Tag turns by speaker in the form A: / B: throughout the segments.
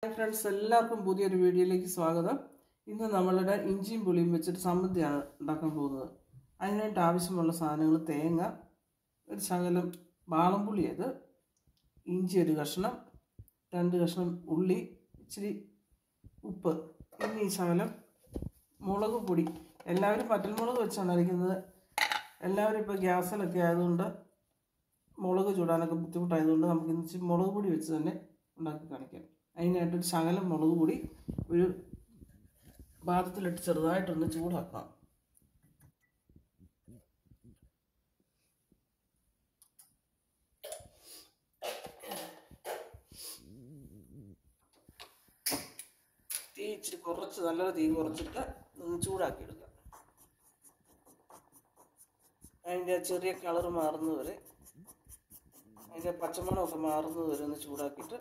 A: hi friends എല്ലാവർക്കും പുതിയൊരു വീഡിയോയിലേക്ക് സ്വാഗതം ഇന്ന് നമ്മളുടെ ഇഞ്ചിയും പുളിയും വെച്ചിട്ട് സമ്മതിയാണ് ഉണ്ടാക്കാൻ പോകുന്നത് അതിനായിട്ട് ആവശ്യമുള്ള സാധനങ്ങൾ തേങ്ങ ഒരു ശകലം വാളംപുളി അത് ഇഞ്ചി ഒരു കഷ്ണം രണ്ട് കഷ്ണം ഉള്ളി ഇച്ചിരി ഉപ്പ് പിന്നെ ഈ ശകലം മുളക് പൊടി എല്ലാവരും പറ്റൽമുളക് വെച്ചാണ് അരയ്ക്കുന്നത് എല്ലാവരും ഇപ്പോൾ ഗ്യാസിലൊക്കെ ആയതുകൊണ്ട് മുളക് ചൂടാനൊക്കെ ബുദ്ധിമുട്ടായതുകൊണ്ട് നമുക്ക് ഇന്ന് ഇച്ചിരി മുളക് പൊടി വെച്ച് തന്നെ ഉണ്ടാക്കി കാണിക്കാം അതിനായിട്ടൊരു ശകലം മുളക് പൊടി ഒരു പാത്രത്തിലിട്ട് ചെറുതായിട്ടൊന്ന് ചൂടാക്കാം തീ ഇച്ചിരി കുറച്ച് നല്ലൊരു തീ കുറച്ചിട്ട് ഒന്ന് ചൂടാക്കി എടുക്കാം അതിൻ്റെ ചെറിയ കളർ മാറുന്നത് വരെ അതിൻ്റെ പച്ചമണമൊക്കെ മാറുന്നത് വരെ ഒന്ന് ചൂടാക്കിയിട്ട്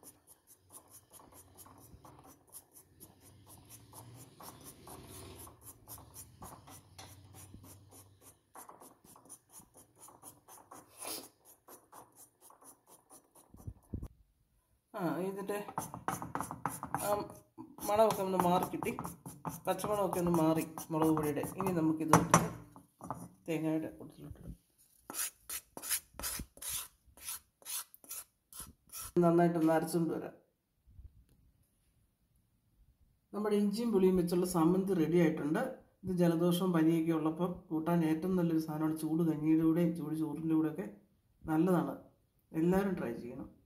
A: ആ ഇതിൻ്റെ ആ മണമൊക്കെ ഒന്ന് മാറി കിട്ടി പച്ചമണമൊക്കെ ഒന്ന് മാറി മുളക് പൊടിയുടെ ഇനി നമുക്കിത് ഇട്ടിട്ട് തേങ്ങയുടെ കൂട്ടത്തിലിട്ട് നന്നായിട്ടൊന്ന് അരച്ചുകൊണ്ട് വരാം നമ്മുടെ ഇഞ്ചിയും പുളിയും വെച്ചുള്ള സമ്മന്തി റെഡി ആയിട്ടുണ്ട് ഇത് ജലദോഷവും പനിയൊക്കെ ഉള്ളപ്പോൾ കൂട്ടാൻ ഏറ്റവും നല്ലൊരു സാധനമാണ് ചൂട് കഞ്ഞിയുടെ കൂടെയും ചൂട് ചോറിൻ്റെ കൂടെയൊക്കെ നല്ലതാണ് എല്ലാവരും ട്രൈ ചെയ്യണം